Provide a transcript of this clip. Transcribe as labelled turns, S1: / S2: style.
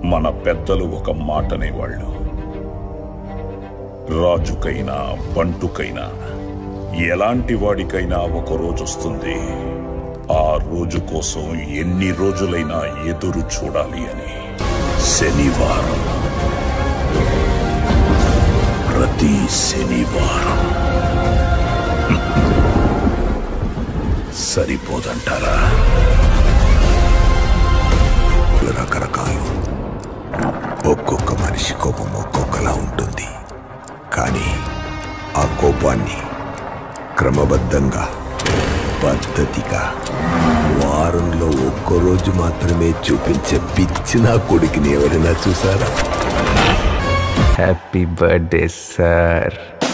S1: మన పెద్దలు ఒక మాటనేవాళ్ళు రాజుకైనా బంటుకైనా ఎలాంటి వాడికైనా ఒక రోజు వస్తుంది ఆ రోజు కోసం ఎన్ని రోజులైనా ఎదురు చూడాలి అని శనివారం ప్రతి శనివారం సరిపోదంటారా
S2: రకరకాలు ఒక్కొక్క మనిషి కోపం ఒక్కొక్కలా ఉంటుంది కానీ ఆ కోపాన్ని క్రమబద్ధంగా పద్ధతిగా వారంలో ఒక్కరోజు మాత్రమే చూపించే పిచ్చిన కొడుకుని ఎవరైనా చూసారా
S3: హ్యాపీ బర్త్డే సార్